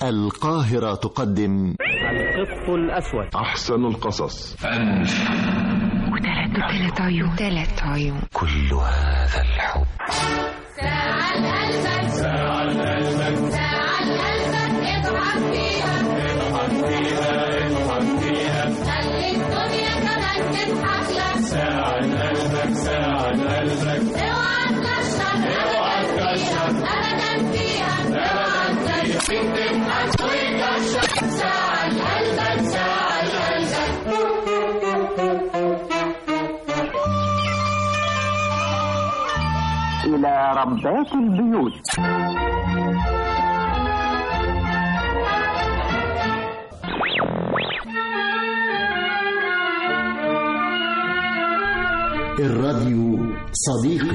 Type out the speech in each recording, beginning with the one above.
القاهرة تقدم القط الأسود أحسن القصص وثلاث عيون ثلاث عيون كل هذا الحب ساعة قلبك ساعة قلبك ساعة قلبك اضحك فيها اضحك فيها اضحك فيها خلي الدنيا كمان تضحك لك ساعة قلبك ساعة قلبك اوعى تكشر اوعى تكشر ابدا فيها اوعى تكشر تضحك وتكشر ساعة قلبك ساعة قلبك إلى ربات البيوت الراديو صديقي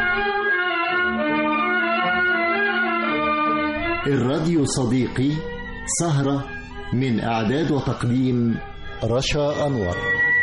الراديو صديقي سهرة من إعداد وتقديم رشا أنور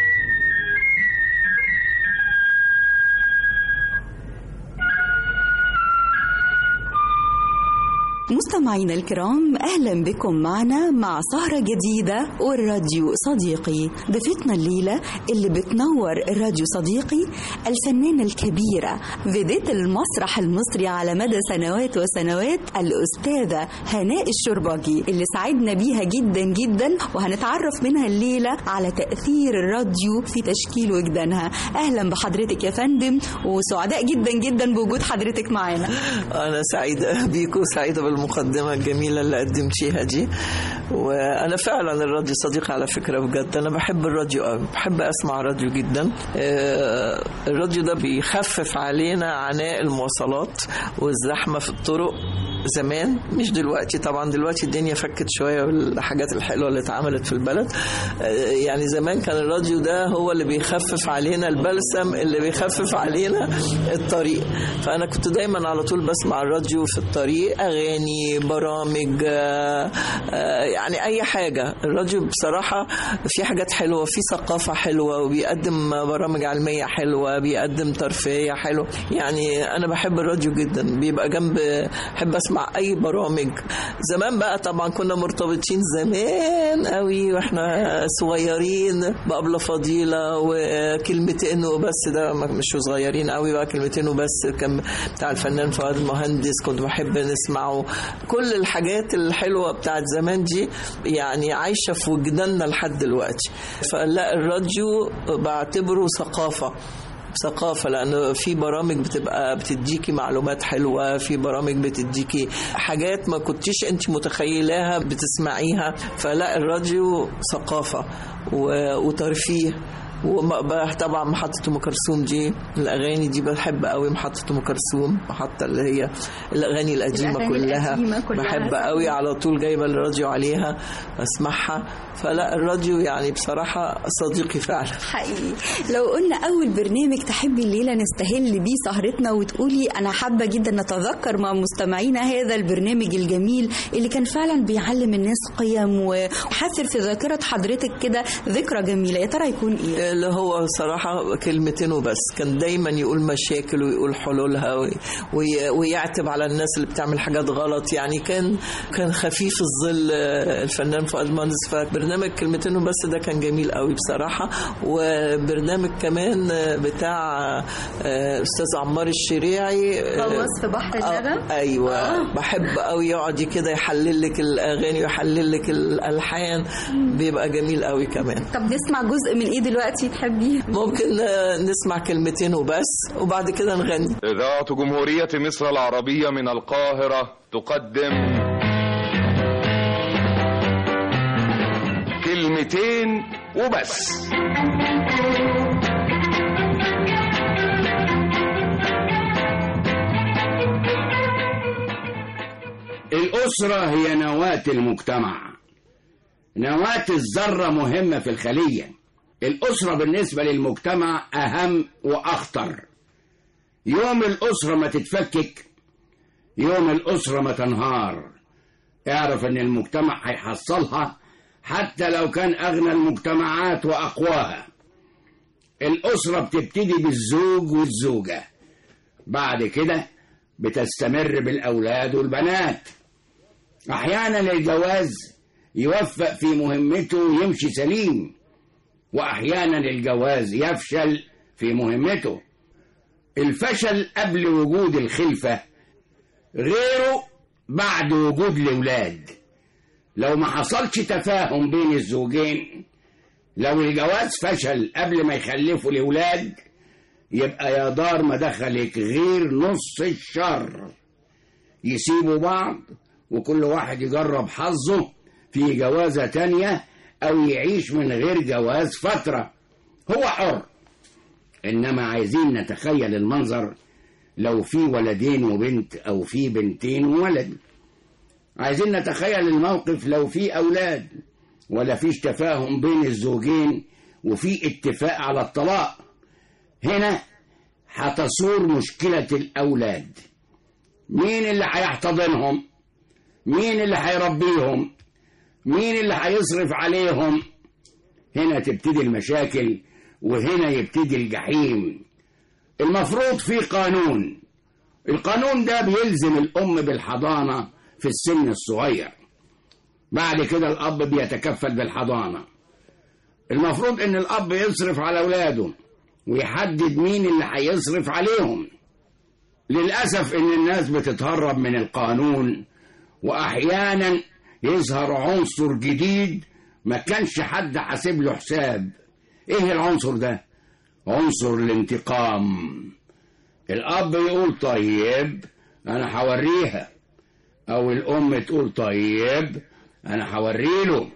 مستمعينا الكرام اهلا بكم معنا مع سهره جديده والراديو صديقي ضيفتنا الليله اللي بتنور الراديو صديقي الفنانه الكبيره فيديت المسرح المصري على مدى سنوات وسنوات الاستاذه هناء الشرباجي اللي سعدنا بيها جدا جدا وهنتعرف منها الليله على تاثير الراديو في تشكيل وجدانها اهلا بحضرتك يا فندم وسعداء جدا جدا بوجود حضرتك معانا أنا سعيدة بيكو سعيدة بالمقدمة الجميلة اللي قدمتيها دي وأنا فعلا الراديو صديقي على فكرة بجد أنا بحب الراديو قوي بحب أسمع راديو جدا آه، الراديو ده بيخفف علينا عناء المواصلات والزحمة في الطرق زمان مش دلوقتي طبعا دلوقتي الدنيا فكت شويه والحاجات الحلوه اللي اتعملت في البلد آه، يعني زمان كان الراديو ده هو اللي بيخفف علينا البلسم اللي بيخفف علينا الطريق فانا كنت دايما على طول بسمع الراديو في الطريق اغاني برامج آه، آه، يعني اي حاجه الراديو بصراحه في حاجات حلوه في ثقافه حلوه وبيقدم برامج علميه حلوه بيقدم ترفيهيه حلوه يعني انا بحب الراديو جدا بيبقى جنب بحب اسمع اي برامج زمان بقى طبعا كنا مرتبطين زمان قوي واحنا صغيرين بأبلة فضيلة وكلمتين وبس ده ما- مش صغيرين قوي بقى كلمتين وبس كان بتاع الفنان فؤاد المهندس كنت بحب نسمعه كل الحاجات الحلوة بتاعت زمان دي يعني عايشة في وجداننا لحد دلوقتي فلا الراديو بعتبره ثقافة ثقافة لأن في برامج بتبقى بتديكي معلومات حلوة في برامج بتديكي حاجات ما كنتيش أنت متخيلاها بتسمعيها فلا الراديو ثقافة و- وترفيه وطبعا محطة أم كلثوم دي الأغاني دي بحب قوي محطة أم كلثوم محطة اللي هي الأغاني القديمة الأغاني كلها القديمة كلها. بحب قوي على طول جايبة الراديو عليها أسمعها فلا الراديو يعني بصراحة صديقي فعلا حقيقي لو قلنا اول برنامج تحبي الليله نستهل بيه سهرتنا وتقولي انا حابه جدا نتذكر مع مستمعينا هذا البرنامج الجميل اللي كان فعلا بيعلم الناس قيم وحافر في ذاكره حضرتك كده ذكرى جميله يا ترى يكون ايه اللي هو صراحة كلمتين وبس كان دايما يقول مشاكل ويقول حلولها وي- وي- ويعتب على الناس اللي بتعمل حاجات غلط يعني كان كان خفيف الظل آه، الفنان فؤاد المهندس فبرنامج كلمتين وبس ده كان جميل قوي بصراحة وبرنامج كمان آه، بتاع آه، أستاذ عمار الشريعي آه، غواص في بحر آه، الندى؟ ايوه آه. بحب قوي يقعد كده يحلل لك الاغاني ويحلل لك الالحان بيبقى جميل قوي كمان طب نسمع جزء من ايه دلوقتي تحبيه ممكن آه، نسمع كلمتين وبس وبعد كده نغني إذاعة جمهورية مصر العربية من القاهرة تقدم كلمتين وبس الأسرة هي نواة المجتمع نواة الذرة مهمة في الخلية الأسرة بالنسبة للمجتمع أهم وأخطر يوم الأسرة ما تتفكك يوم الأسرة ما تنهار اعرف ان المجتمع هيحصلها حتى لو كان أغنى المجتمعات وأقواها الأسرة بتبتدي بالزوج والزوجة بعد كده بتستمر بالأولاد والبنات أحيانا الجواز يوفق في مهمته ويمشي سليم وأحيانا الجواز يفشل في مهمته الفشل قبل وجود الخلفة غيره بعد وجود الأولاد لو ما حصلش تفاهم بين الزوجين لو الجواز فشل قبل ما يخلفوا الأولاد يبقى يا دار ما دخلك غير نص الشر يسيبوا بعض وكل واحد يجرب حظه في جوازة تانية أو يعيش من غير جواز فترة هو حر إنما عايزين نتخيل المنظر لو في ولدين وبنت أو في بنتين وولد عايزين نتخيل الموقف لو في أولاد ولا فيش تفاهم بين الزوجين وفي اتفاق على الطلاق هنا هتصور مشكلة الأولاد مين اللي هيحتضنهم مين اللي هيربيهم مين اللي هيصرف عليهم هنا تبتدي المشاكل وهنا يبتدي الجحيم المفروض في قانون القانون ده بيلزم الأم بالحضانة في السن الصغير بعد كده الأب بيتكفل بالحضانة المفروض إن الأب يصرف على أولاده ويحدد مين اللي هيصرف عليهم للأسف إن الناس بتتهرب من القانون وأحيانا يظهر عنصر جديد ما كانش حد حاسب له حساب إيه العنصر ده؟ عنصر الانتقام الأب يقول طيب أنا هوريها أو الأم تقول طيب أنا هوريله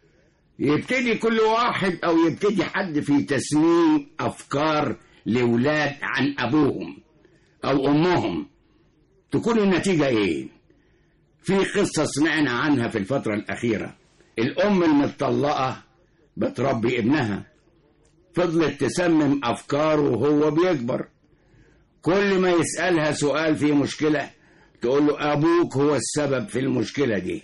يبتدي كل واحد أو يبتدي حد في تسميم أفكار لولاد عن أبوهم أو أمهم تكون النتيجة إيه؟ في قصة سمعنا عنها في الفترة الأخيرة الأم المطلقة بتربي ابنها فضلت تسمم أفكاره وهو بيكبر كل ما يسألها سؤال في مشكلة تقول له أبوك هو السبب في المشكلة دي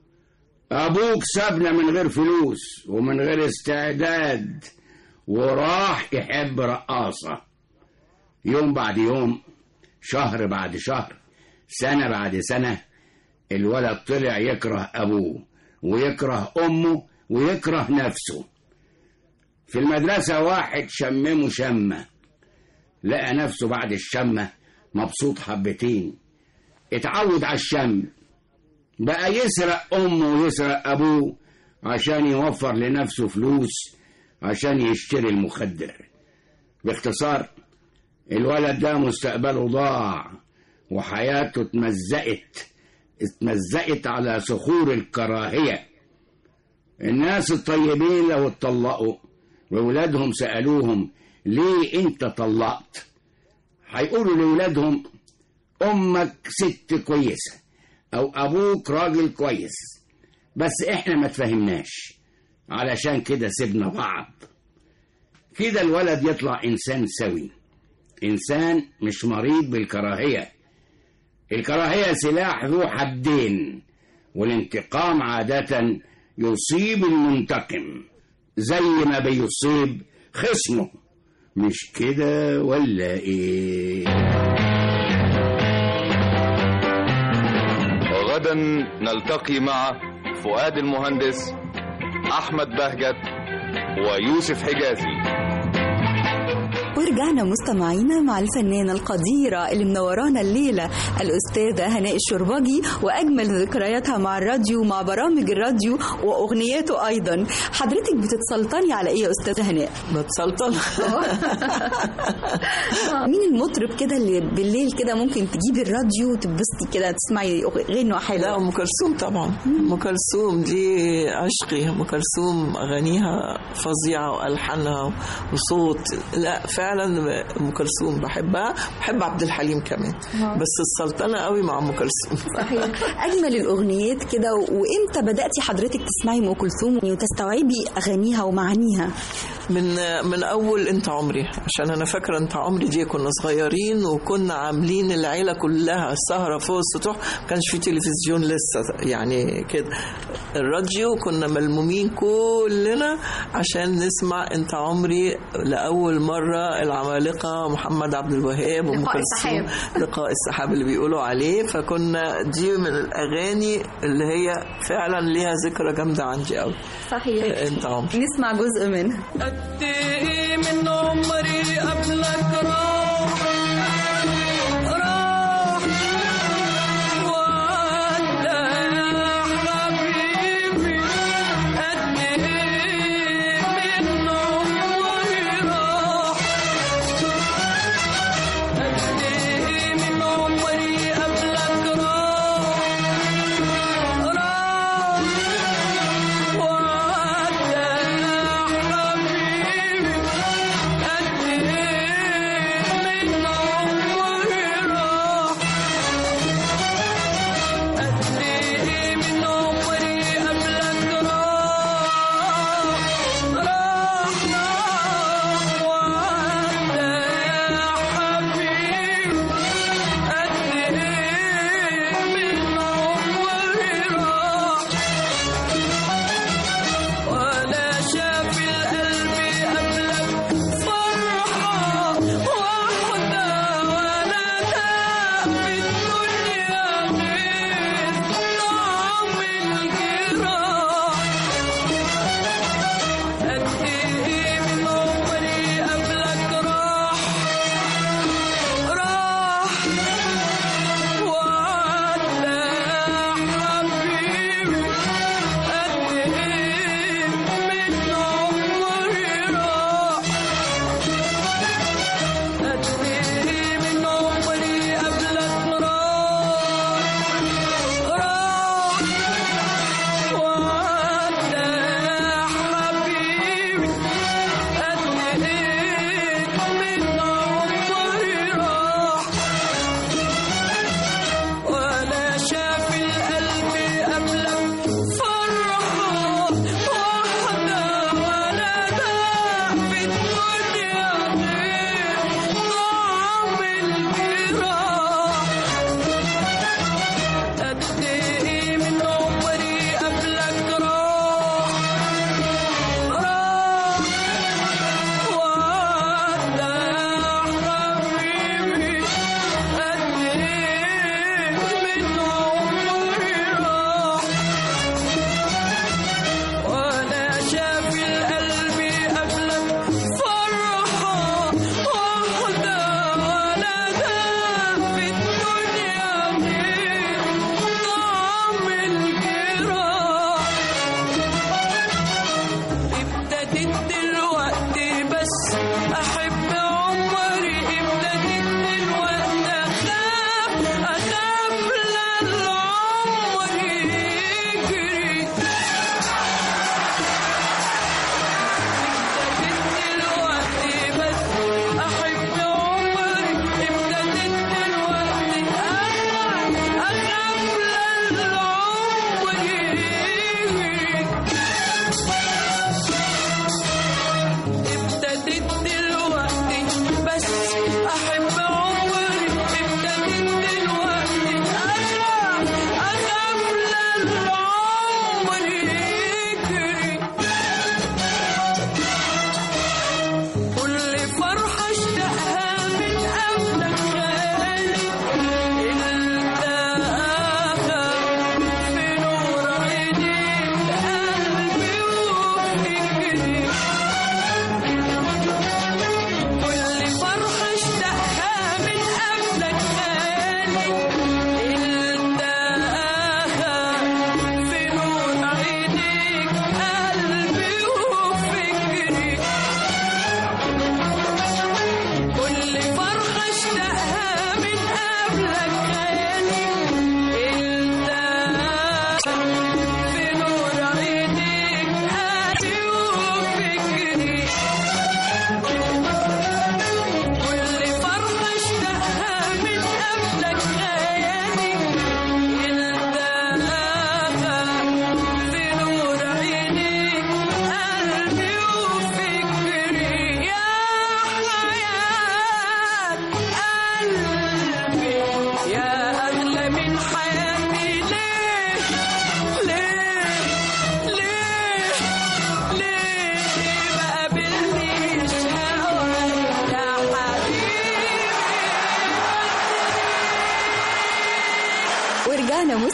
أبوك سابنا من غير فلوس ومن غير استعداد وراح يحب رقاصة يوم بعد يوم شهر بعد شهر سنة بعد سنة الولد طلع يكره أبوه ويكره أمه ويكره نفسه في المدرسة واحد شممه شمة لقى نفسه بعد الشمة مبسوط حبتين اتعود على الشم بقى يسرق أمه ويسرق أبوه عشان يوفر لنفسه فلوس عشان يشتري المخدر باختصار الولد ده مستقبله ضاع وحياته اتمزقت اتمزقت على صخور الكراهية الناس الطيبين لو اتطلقوا وولادهم سألوهم ليه انت طلقت هيقولوا لولادهم امك ست كويسة او ابوك راجل كويس بس احنا ما تفهمناش علشان كده سيبنا بعض كده الولد يطلع انسان سوي انسان مش مريض بالكراهية الكراهية سلاح ذو حدين والانتقام عادة يصيب المنتقم زي ما بيصيب خصمه مش كده ولا ايه وغدا نلتقي مع فؤاد المهندس احمد بهجت ويوسف حجازي ورجعنا مستمعينا مع الفنانة القديرة اللي منورانا الليلة الأستاذة هناء الشربجي وأجمل ذكرياتها مع الراديو مع برامج الراديو وأغنياته أيضا حضرتك بتتسلطني على إيه يا أستاذة هناء؟ بتسلطن مين المطرب كده اللي بالليل كده ممكن تجيبي الراديو وتبسطي كده تسمعي غنوة حلوة لا ام كلثوم طبعا ام كلثوم دي عشقي ام كلثوم اغانيها فظيعه والحانها وصوت لا فعلا ام كلثوم بحبها بحب عبد الحليم كمان بس السلطنه قوي مع ام كلثوم صحيح أجمل الأغنيات كده وإمتى بدأتي حضرتك تسمعي أم كلثوم وتستوعبي أغانيها ومعانيها؟ من من اول انت عمري عشان انا فاكره انت عمري دي كنا صغيرين وكنا عاملين العيله كلها سهره فوق السطوح ما كانش في تلفزيون لسه يعني كده الراديو كنا ملمومين كلنا عشان نسمع انت عمري لاول مره العمالقة محمد عبد الوهاب وأم لقاء كلثوم السحاب. لقاء السحاب اللي بيقولوا عليه فكنا دي من الأغاني اللي هي فعلا ليها ذكرى جامدة عندي قوي صحيح انت عمر نسمع جزء منها قد ايه من عمري قبلك راح راح وعدى يا حبيبي قد ايه من عمري راح قد ايه من عمري قبلك راح راح وعدى يا حبيبي قد ايه من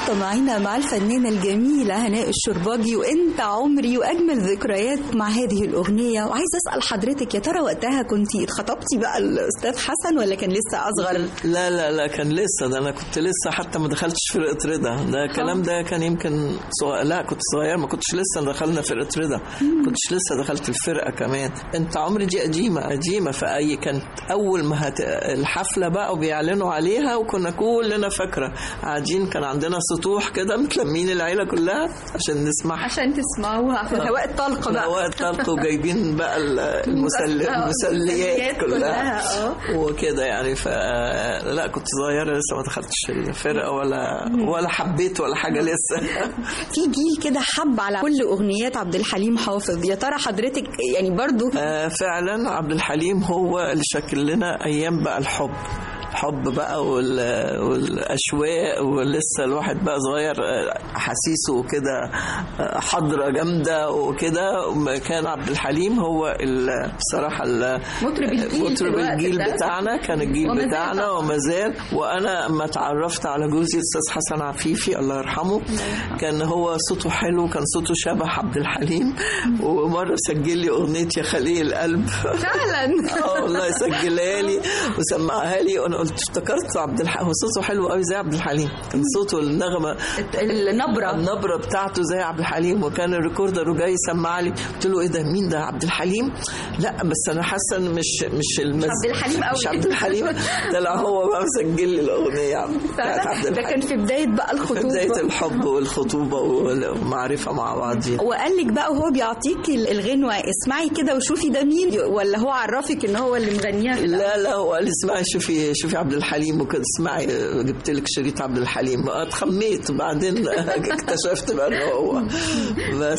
مستمعينا مع الفنانة الجميلة هناء الشرباجي وانت عمري واجمل ذكريات مع هذه الاغنية وعايزة اسأل حضرتك يا ترى وقتها كنت اتخطبتي بقى الاستاذ حسن ولا كان لسه اصغر لا لا لا كان لسه ده انا كنت لسه حتى ما دخلتش فرقه رضا ده الكلام ده كان يمكن صغير لا كنت صغير ما كنتش لسه دخلنا فرقه رضا كنتش لسه دخلت الفرقه كمان انت عمري دي قديمه قديمه فاي كانت اول ما هت... الحفله بقى وبيعلنوا عليها وكنا كلنا فاكره قاعدين كان عندنا سطوح كده متلمين العيله كلها عشان نسمعها عشان تسمعوها في الهواء الطلق بقى الهواء الطلق وجايبين بقى ال- المسل... المسليات كلها اه وكده يعني ف لا كنت صغيره لسه ما دخلتش الفرقه ولا ولا حبيت ولا حاجه لسه في جيل كده حب على كل اغنيات عبد الحليم حافظ يا ترى حضرتك يعني برضو آه، فعلا عبد الحليم هو اللي شكل لنا ايام بقى الحب الحب بقى وال- والاشواق ولسه الواحد بقى صغير آه، احاسيسه وكده آه، حضره جامده وكده وما كان عبد الحليم هو ال- بصراحه ال- مطرب الجيل في مطرب الوقت الجيل ده. بتاعنا كان الجيل وما زال بتاعنا طبعاً. وما زال وانا لما اتعرفت على جوزي الاستاذ حسن عفيفي الله يرحمه كان هو صوته حلو كان صوته شبه عبد الحليم ومره سجل لي اغنيه يا خليل القلب فعلا اه والله سجلها لي وسمعها لي وانا قلت افتكرت عبد الحليم هو صوته حلو قوي زي عبد الحليم كان صوته النغمه النبرة النبره بتاعته زي عبد الحليم وكان الريكوردر وجاي يسمع لي قلت له ايه ده مين ده عبد الحليم لا بس انا حاسه إن مش مش المز... عبد الحليم قوي. مش عبد الحليم طلع هو بقى مسجل لي الاغنيه بتاعت عبد فعلا ده كان الحليم في بداية بقى في الخطوبة بدايه الحب والخطوبه والمعرفه مع بعض وقال لك بقى وهو بيعطيك الغنوة اسمعي كده وشوفي ده مين ولا هو عرفك ان هو اللي مغنيها في الأول؟ لا لا هو قال لي اسمعي شوفي شوفي عبد الحليم وكده اسمعي جبت لك شريط عبد الحليم اتخميت وبعدين اكتشفت بقى انه هو بس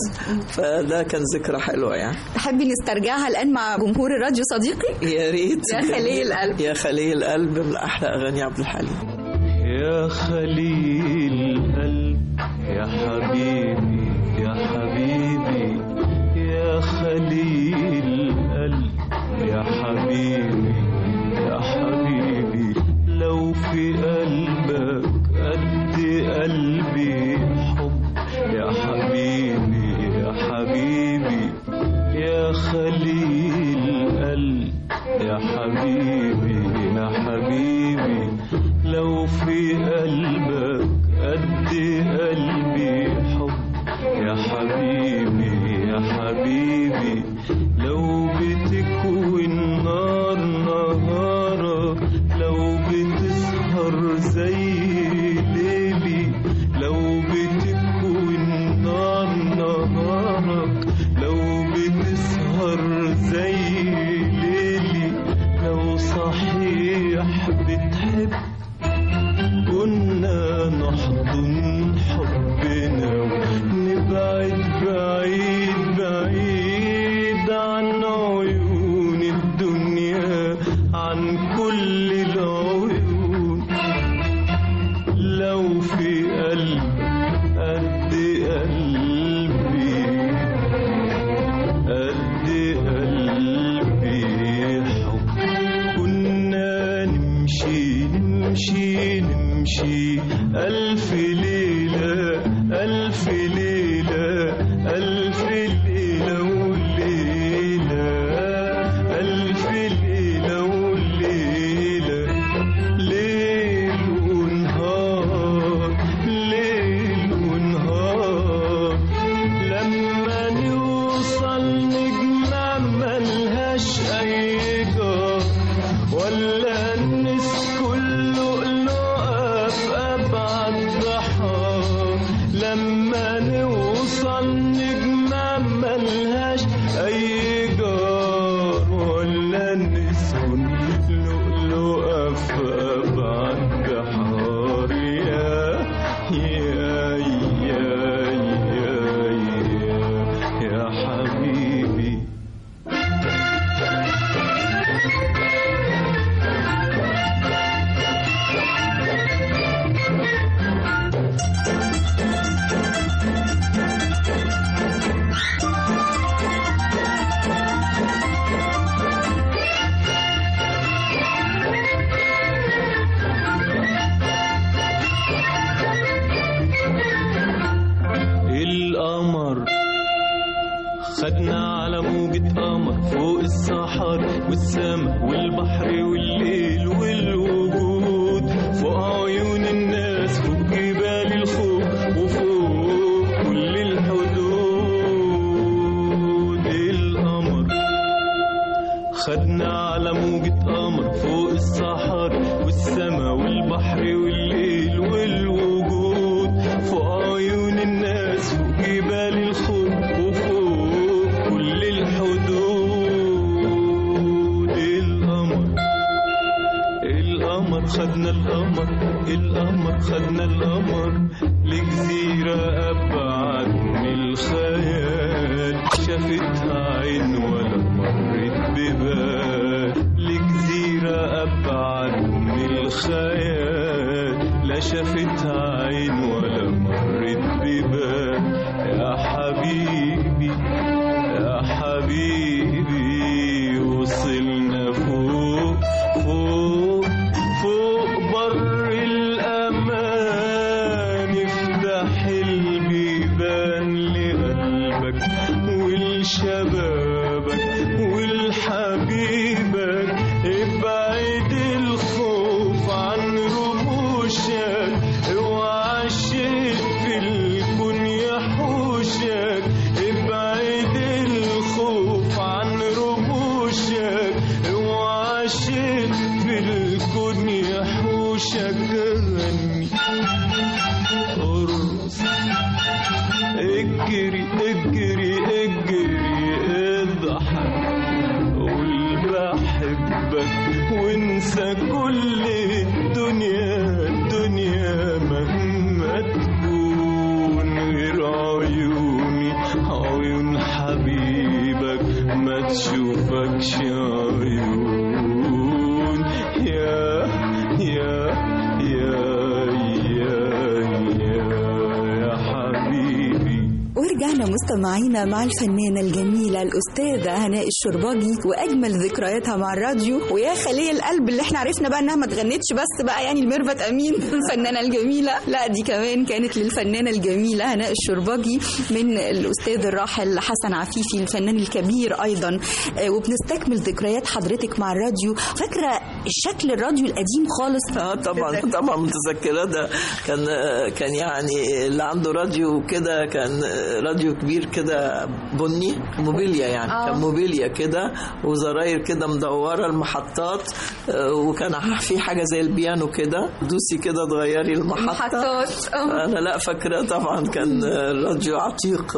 فده كان ذكرى حلوه يعني تحبي نسترجعها الآن مع جمهور الراديو صديقي يا ريت يا خليل القلب. يا خليل القلب من احلى اغاني عبد الحليم يا خليل قلب يا حبيبي يا حبيبي يا خليل قلب يا حبيبي يا حبيبي لو في قلبك قد قلبي حب يا حبيبي يا حبيبي يا خليل قلب يا حبيبي يا حبيبي لو في قلبك قد قلبي حب يا حبيبي يا حبيبي لو بتكوي النار نهارك لو بتسهر زي ليلي لو بتكوي النار نهارك لو بتسهر زي ليلي لو صحيح بتحب كنا نحضن حبنا ونبعد بعيد بعيد عن عيون الدنيا عن كل العيون لو في قلب قد قلبي قد قلبي حب كنا نمشي نمشي نمشي ألف ليلة ألف ليلة ألف ليلة وليلة ألف ليلة وليلة ليل ونهار ليل ونهار لما نوصل نجمة ملهاش أي جار ولا الناس كله لقى في أبعد بحار لما نوصل نجمة ملهاش أي جار ولا نسكن لؤلؤة في أبعد بحار يا يا يا يا يا يا حبيبي خدنا على موجة قمر فوق الصحار والسما والبحر والليل والوجود فوق عيون الناس فوق جبال الخوف وفوق كل الحدود القمر خدنا على موجة قمر فوق الصحار والسما والبحر والليل والوجود فوق عيون الناس فوق جبال الخوف وفوق كل الحدود القمر القمر خدنا القمر القمر خدنا القمر لجزيرة أبعد من الخيال شافتها عين ولا مرت ببال لجزيرة أبعد من الخيال لا شافتها عين ولا مرت ببال يا حبيبي يا حبيبي وصلنا فوق فوق فوق بر الأمان افتح البيبان لقلبك ولشبابك ولحبيبك ابعد الخوف عن رموشك اوعى الشيء في الكون يحوشك ابعد الخوف عن رموشك اوعى الشيء في الكون يحوشك غني ارقص اجري اجري اجري اضحك قول بحبك وانسى كل الدنيا الدنيا مهما تكون غير عيوني عيون حبيبك ما تشوفكش عيون يا يا يا يا يا يا حبيبي ورجعنا مستمعينا مع الفنانة الجميلة الأستاذة هناء الشرباجي وأجمل ذكرياتها مع الراديو ويا خلية القلب اللي احنا عرفنا بقى إنها ما اتغنتش بس بقى يعني الميرفت أمين الفنانة الجميلة لا دي كمان كانت للفنانة الجميلة هناء الشرباجي من الأستاذ الراحل حسن عفيفي الفنان الكبير أيضا آه، وبنستكمل ذكريات حضرتك مع الراديو فاكرة الشكل الراديو القديم خالص اه طبعا طبعا متذكره ده كان كان يعني اللي عنده راديو كده كان راديو كبير كده بني موبيليا يعني آه. كان موبيليا كده وزراير كده مدوره المحطات آه، وكان في حاجه زي البيانو كده دوسي كده تغيري المحطه المحطات. آه. انا لا فاكره طبعا كان راديو عتيق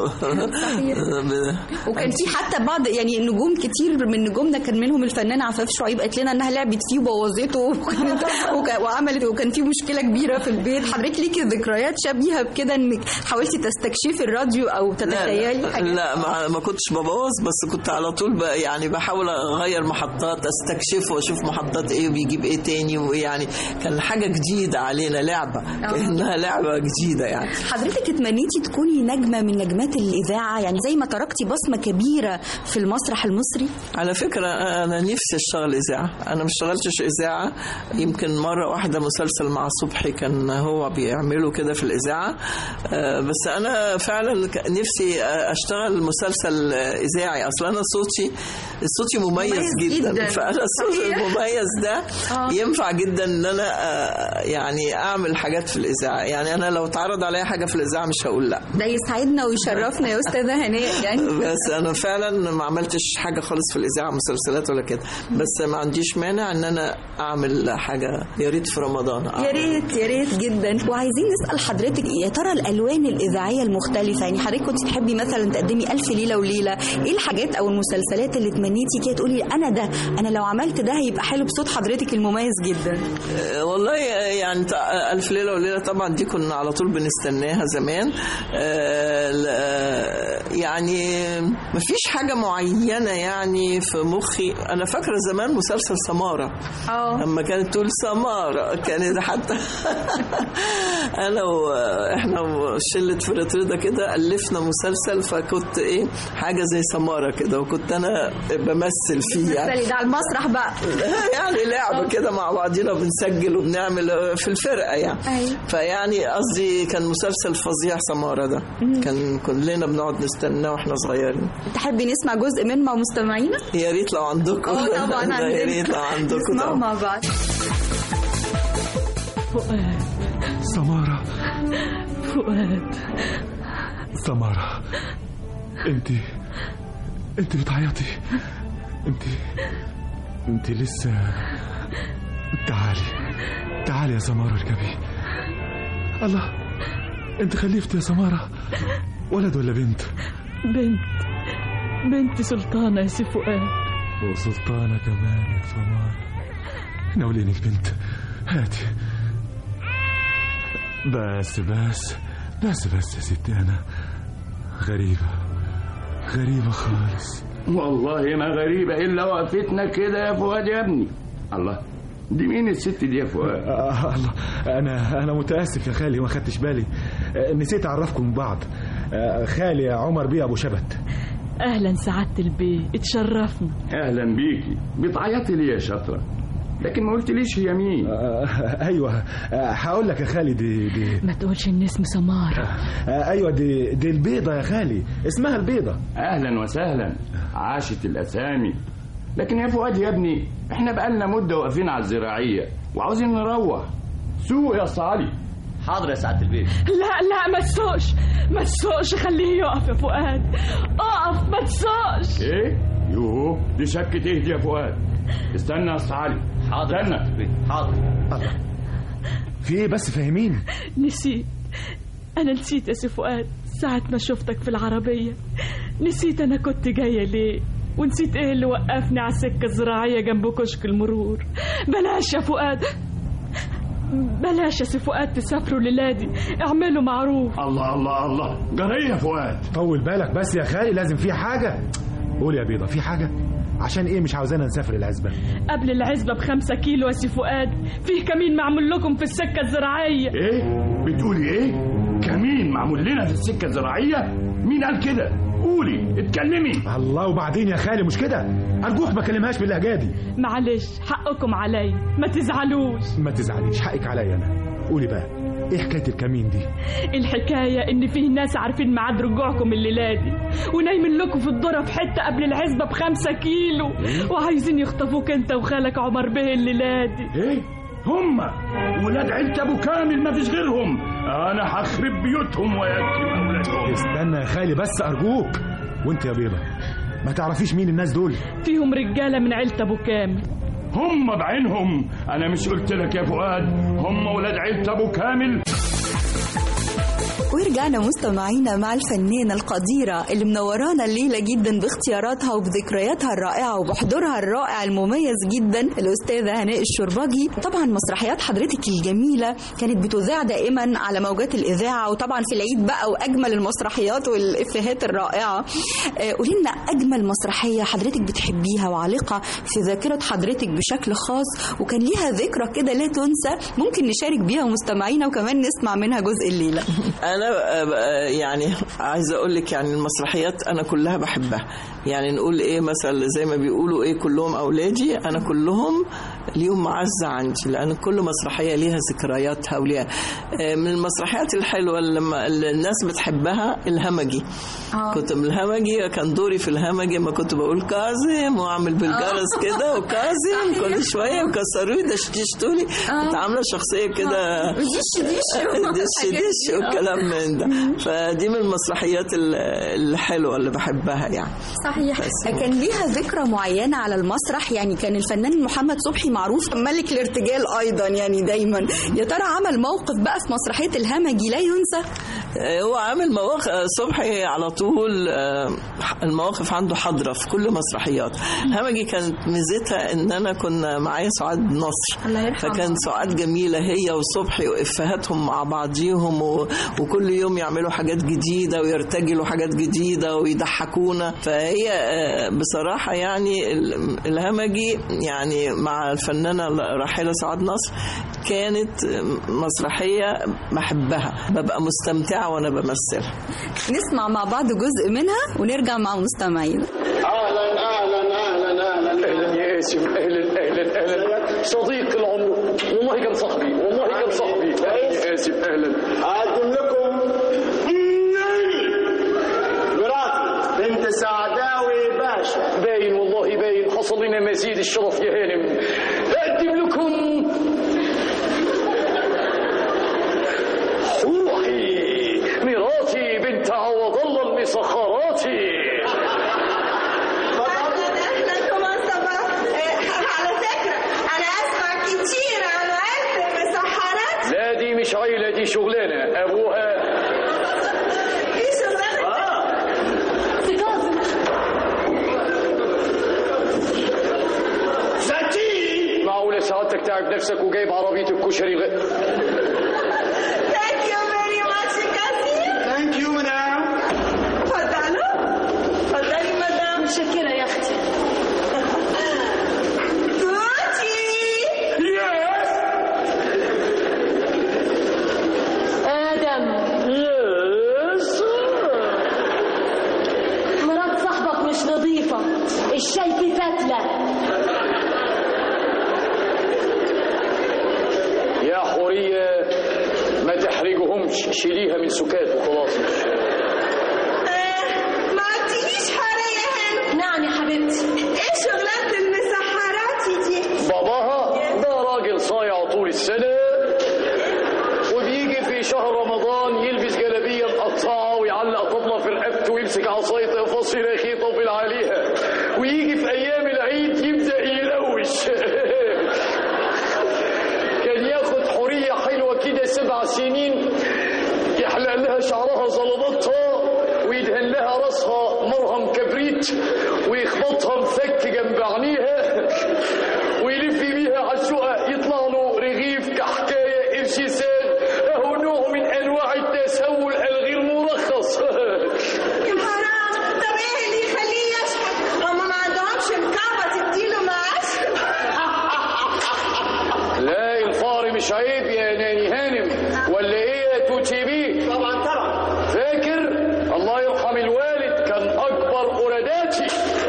وكان في حتى بعض يعني نجوم كتير من نجومنا كان منهم الفنانه عفاف شعيب قالت لنا انها لعبت فيه وبوظته وكانت وك- وعملت وكان في مشكله كبيره في البيت حضرتك ليكي ذكريات شبيهه بكده انك حاولتي تستكشفي الراديو او تتخيلي حاجات لا ما, ما كنتش ببوظ بس كنت على طول بقى يعني بحاول اغير محطات استكشفه واشوف محطات ايه وبيجيب ايه تاني ويعني كان حاجه جديده علينا لعبه كانها لعبه جديده يعني حضرتك اتمنيتي تكوني نجمه من نجمات الاذاعه يعني زي ما تركتي بصمه كبيره في المسرح المصري على فكرة أنا نفسي أشتغل إذاعة أنا ما اشتغلتش إذاعة يمكن مرة واحدة مسلسل مع صبحي كان هو بيعمله كده في الإذاعة آه، بس أنا فعلا ك- نفسي أشتغل مسلسل إذاعي أصلا أنا صوتي صوتي مميز, مميز جدا, جداً. فأنا الصوت صحيح. المميز ده آه. ينفع جدا إن أنا آه، يعني أعمل حاجات في الإذاعة يعني أنا لو اتعرض عليا حاجة في الإذاعة مش هقول لأ ده يسعدنا ويشرفنا يا استاذه هناء يعني بس انا فعلا ما عملتش حاجه خالص في الاذاعه مسلسلات ولا كده بس ما عنديش مانع ان انا اعمل حاجه يا ريت في رمضان يا أعمل. ريت يا ريت جدا وعايزين نسال حضرتك يا ترى الالوان الاذاعيه المختلفه يعني حضرتك كنت تحبي مثلا تقدمي الف ليله وليله ايه الحاجات او المسلسلات اللي تمنيتي كده تقولي انا ده انا لو عملت ده هيبقى حلو بصوت حضرتك المميز جدا آه، والله يعني تع- ألف ليلة وليلة طبعا دي كنا على طول بنستناها زمان آه، ل- آه، يعني مفيش حاجة معينة يعني في مخي أنا فاكرة زمان مسلسل سمارة اه لما كانت تقول سمارة كانت حتى أنا وإحنا وشلة فرقة رضا كده ألفنا مسلسل فكنت إيه حاجة زي سمارة كده وكنت أنا بمثل فيه يعني ده على المسرح بقى يعني لعبة كده مع بعضينا بنسجل وبنعمل في الفرقة يعني أيوة. فيعني قصدي كان مسلسل فظيع سمارة ده كان كلنا بنقعد بنستناه واحنا صغيرين تحبي نسمع جزء منه مع مستمعينا؟ يا ريت لو عندكم اه طبعا ده يا ريت لو عندكم نسمعوا طبعا مع بعض فؤاد سمارة فؤاد سمارة انت انت بتعيطي انت انت لسه تعالي تعالي يا سمارة اركبي الله انت خلفتي يا سمارة ولد ولا بنت بنت بنت سلطانة يا سي فؤاد وسلطانة كمان يا سمارة ناوليني البنت هاتي بس بس بس بس يا ستي انا غريبة غريبة خالص والله ما غريبة إلا وقفتنا كده يا فؤاد يا ابني الله دي مين الست دي يا فؤاد آه الله انا انا متاسف يا خالي ما خدتش بالي آه، نسيت اعرفكم ببعض آه، خالي عمر بيه ابو شبت أهلا سعادة البي اتشرفنا أهلا بيكي بتعيطي ليه يا شاطرة لكن ما قلتليش هي مين آه، ايوه آه، هقول لك يا خالي دي دي ما تقولش ان اسم سمارة آه، ايوه دي دي البيضه يا خالي اسمها البيضه أهلا وسهلا عاشت الأسامي لكن يا فؤاد يا ابني احنا بقالنا مدة واقفين على الزراعية وعاوزين نروح سوق يا أسطى علي حاضر يا سعاده البيت لا لا ما تسوقش ما تسوقش خليه يقف يا فؤاد اقف ما تسوقش ايه يوه دي شكة ايه دي يا فؤاد استنى يا أسطى علي حاضر يا استنى. سعادة البيت حاضر في ايه بس فاهمين نسيت أنا نسيت يا سي فؤاد ساعة ما شفتك في العربية نسيت أنا كنت جاية ليه ونسيت إيه اللي وقفني على السكة الزراعية جنب كشك المرور بلاش يا فؤاد بلاش يا سي فؤاد تسافروا للادي اعملوا معروف الله الله الله جري يا فؤاد طول بالك بس يا خالي لازم في حاجه قول يا بيضه في حاجه عشان ايه مش عاوزانا نسافر العزبه قبل العزبة بخمسة كيلو يا سي فؤاد فيه كمين معمول لكم في السكة الزراعية ايه بتقولي ايه كمين معمول لنا في السكة الزراعية مين قال كده قولي اتكلمي الله وبعدين يا خالي مش كده ارجوك ما كلمهاش باللهجه دي معلش حقكم علي ما تزعلوش ما تزعليش حقك عليا انا قولي بقى ايه حكايه الكمين دي الحكاية إن فيه ناس عارفين ميعاد رجوعكم الليلة دي ونايمين لكم في الذرة في حتة قبل العزبة بخمسة كيلو وعايزين يخطفوك أنت وخالك عمر به الليلة دي ايه هما ولاد عيلة ابو كامل ما فيش غيرهم انا هخرب بيوتهم ويتم اولادهم استنى يا خالي بس ارجوك وانت يا بيضه ما تعرفيش مين الناس دول فيهم رجالة من عيلة أبو كامل هم بعينهم انا مش قلت لك يا فؤاد هم ولاد عيلة ابو كامل ورجعنا مستمعينا مع الفنانة القديرة اللي منورانا الليلة جدا باختياراتها وبذكرياتها الرائعة وبحضورها الرائع المميز جدا الأستاذة هناء الشربجي طبعا مسرحيات حضرتك الجميلة كانت بتذاع دائما على موجات الإذاعة وطبعا في العيد بقى وأجمل المسرحيات والإفيهات الرائعة آه، قولي لنا أجمل مسرحية حضرتك بتحبيها وعالقة في ذاكرة حضرتك بشكل خاص وكان ليها ذكرى كده لا تنسى ممكن نشارك بيها مستمعينا وكمان نسمع منها جزء الليلة انا آه، آه، يعني عايزه اقول لك يعني المسرحيات انا كلها بحبها يعني نقول ايه مثلا زي ما بيقولوا ايه كلهم اولادي انا كلهم ليهم معزه عندي لان كل مسرحيه ليها ذكرياتها وليها آه، من المسرحيات الحلوه اللي لما اللي الناس بتحبها الهمجي آه. كنت من الهمجي كان دوري في الهمجي ما كنت بقول كاظم واعمل بالجرس كده وكاظم كل شويه وكسروا ده شتشتولي كنت عامله شخصيه كده دش دش دش دش والكلام من ده فدي من المسرحيات ال- الحلوه اللي بحبها يعني صحيح كان ليها ذكرى معينة على المسرح يعني كان الفنان محمد صبحي معروف ملك الارتجال أيضا يعني دايما يا ترى عمل موقف بقى في مسرحية الهمجي لا ينسى هو عامل مواقف صبحي على طول آه، المواقف عنده حاضره في كل مسرحيات همجي كانت ميزتها ان انا كنا معايا سعاد نصر الله يرحمها. فكان سعاد جميله هي وصبحي وافهاتهم مع بعضيهم و... وكل يوم يعملوا حاجات جديده ويرتجلوا حاجات جديده ويضحكونا فهي آه، بصراحه يعني ال- الهمجي يعني مع الفنانه الراحله سعاد نصر كانت مسرحيه بحبها ببقى مستمتعه وانا بمثلها نسمع مع بعض جزء منها ونرجع مع مستمعينا اهلا اهلا اهلا اهلا اهلا يا اسف اهلا اهلا اهلا صديق العمر والله كان صاحبي والله كان صاحبي اهلا يا اسف اهلا اقدم لكم ناني مرات باين والله باين حصل لنا مزيد الشرف يا هانم أقدم لكم روحي مراتي بنت عوض الله المسخراتي على فكرة أنا أسمع كتير عن عيلة المسحرات لا دي مش عيلة دي شغلانة أبوها إيه شغلانة؟ فتي معقولة سعادتك تعب نفسك وجايب عربية الكشري غ... Thank you very much كثير Thank you madam اتفضلوا اتفضلي مدام متشكرة يا أختي توتي آدم يس مرات صاحبك مش نظيفة الشاي فيه فتلة يا حورية ما تحرجهمش شيليها من سكات وخلاص ما قلتليش حرية هنا نعم يا حبيبتي إيه شغلانة المسحرات دي؟ باباها ده راجل صايع طول السنة وبيجي في شهر رمضان يلبس جلابية مقطعة ويعلق طبلة في رقبته ويمسك عصاية يفصل يخيط يطبل عليها ويجي في أيام العيد يبدأ يلوش كان ياخد حورية حلوة كده سبع سنين يحلق لها شعرها زلطتها ويدهن لها راسها مرهم كبريت ويخبطها مفك جنب عينيها ويلف بيها على الشقق يطلع له رغيف كحكايه قرش ساد اهو نوع من انواع التسول الغير مرخص يا حرام طب إيه اللي يخليه يشحت؟ هما ما عندهمش مكافأة تديله معاش؟ لا الفار مش عيب يا ناني هانم ولا ايه يا توتي بيه طبعا طبعا فاكر الله يرحم الوالد كان اكبر قراداتي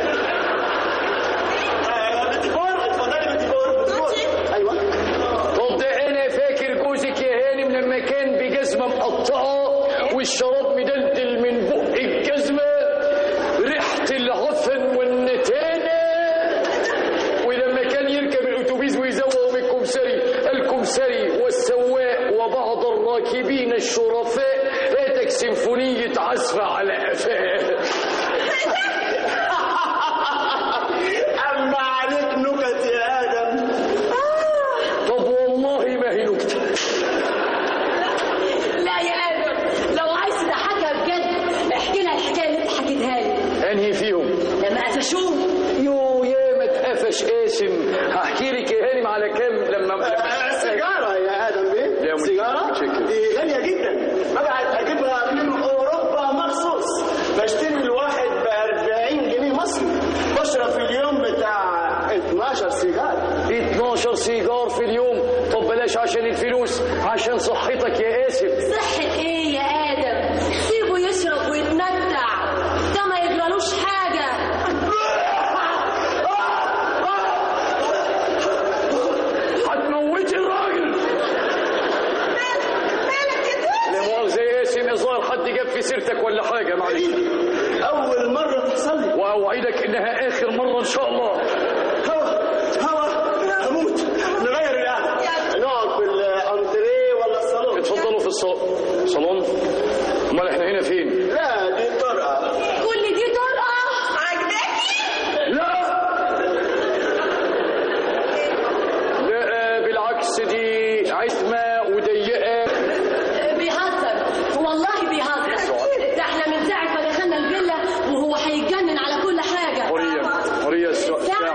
طب ده انا فاكر جوزك يا هانم لما كان بجزمه مقطعه والشراب مدلدل من بق الجزمه ريحه العفن والنتانه ولما كان يركب الاتوبيس ويزوق بالكمسري الكمسري والسواق وبعض الراكبين الشرفاء فاتك سيمفونية عزف على قفاه أما عليك نكت يا آدم طب والله ما هي نكتة لا يا آدم لو عايز تضحكها بجد احكي لها الحكاية اللي انت حكيتها لي أنهي فيهم لما قفشوه يو يا ما اتقفش قاسم هحكي لك يا هانم على كام لما سيجارة يا آدم بيه لا، سيجارة متشكر. دي غالية جدا ببعت أجيبها من أوروبا مخصوص بشتري الواحد ب 40 جنيه مصري بشرب في اليوم بتاع 12 سيجارة 12 سيجار في اليوم طب بلاش عشان الفلوس عشان صحتك يا قاسم صحة ايه يا آدم سيبه يشرب ويتمتع ده ما يجرالوش حاجة هتموتي الراجل لا مؤاخذة يا قاسم الظاهر حد جاب في سيرتك ولا حاجة معلش أول مرة تحصل لي وأوعدك إنها آخر مرة إن شاء الله هوا هوا هموت نغير القعدة نقعد في الأنتريه ولا الصالون اتفضلوا في الصالون صالون أمال إحنا هنا فين؟ لا دي طرقة كل دي طرقة عجباكي؟ لا لا بالعكس دي عتمة وضيقة بيهزر والله بيهزر ده احنا من ساعة ما دخلنا الفيلا وهو هيتجنن على كل حاجة حرية حرية السؤال ساعة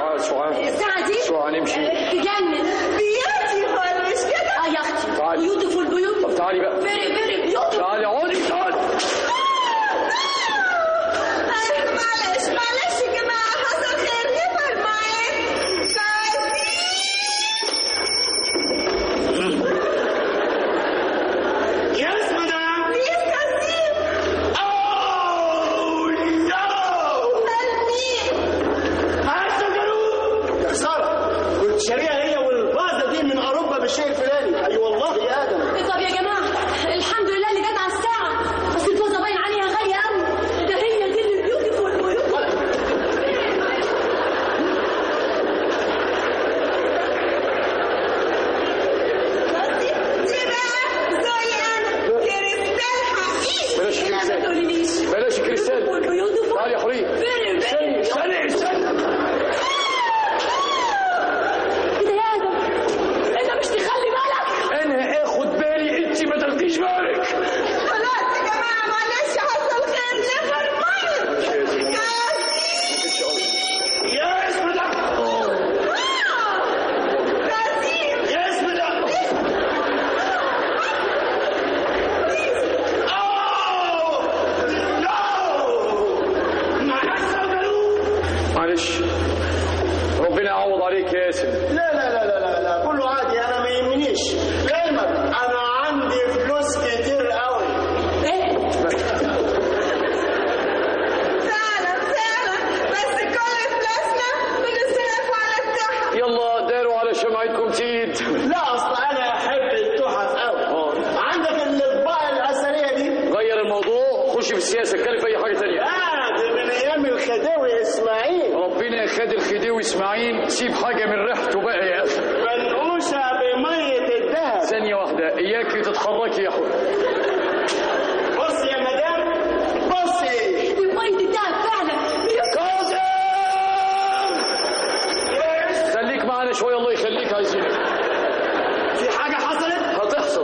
معلش ربنا يعوض عليك يا ياسر لا لا لا لا لا, لا. كله عادي انا ما يهمنيش لعلمك انا عندي فلوس كتير قوي فعلا فعلا بس كل فلوسنا بنصرف على التحف يلا داروا على شمعتكم تيد لا اصل انا احب التحف قوي عندك الاطباق الاثريه دي غير الموضوع خش في السياسه اتكلم في اي حاجه تانية اه دي من ايام الخديوي اسماعيل ربنا يخلي الخديوي اسماعيل سيب حاجه من ريحته بقى يا اخي منقوشه بميه الذهب ثانيه واحده اياك تتحركي يا اخويا بص يا مدام بصي دي مية الدهب فعلا خليك معانا شويه الله يخليك عايزينك في حاجه حصلت هتحصل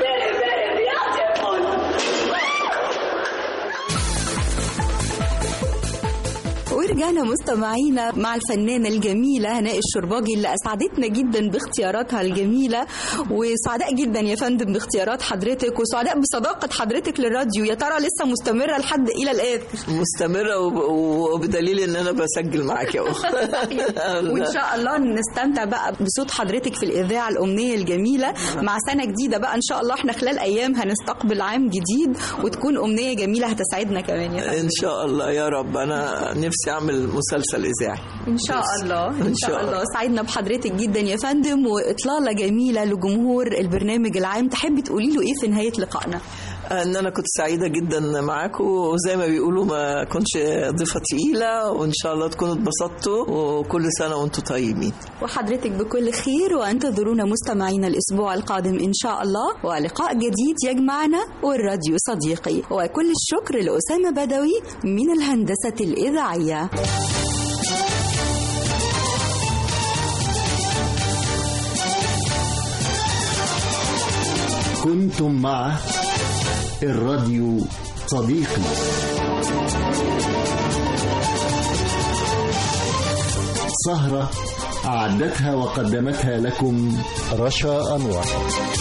ورجعنا مستمعينا مع الفنانة الجميلة هناء الشرباجي اللي أسعدتنا جدا باختياراتها الجميلة وسعداء جدا يا فندم باختيارات حضرتك وسعداء بصداقة حضرتك للراديو يا ترى لسه مستمرة لحد إلى الآخر مستمرة وب- وبدليل ان انا بسجل معاك يا اخت وإن شاء الله نستمتع بقى بصوت حضرتك في الإذاعة الأمنية الجميلة مع سنة جديدة بقى إن شاء الله إحنا خلال أيام هنستقبل عام جديد وتكون أمنية جميلة هتسعدنا كمان يا فندم ان شاء الله يا رب انا نفسي اعمل مسلسل اذاعي ان شاء بس. الله إن ان شاء شاء الله الله. سعدنا بحضرتك جدا يا فندم واطلاله جميله لجمهور البرنامج العام تحبي تقولي له ايه في نهايه لقائنا ان انا كنت سعيده جدا معاكم وزي ما بيقولوا ما كنتش ضيفه تقيله وان شاء الله تكونوا اتبسطتوا وكل سنه وانتم طيبين وحضرتك بكل خير وانتظرونا مستمعينا الاسبوع القادم ان شاء الله ولقاء جديد يجمعنا والراديو صديقي وكل الشكر لاسامه بدوي من الهندسه الاذاعيه كنتم مع الراديو صديقي سهرة أعدتها وقدمتها لكم رشا أنور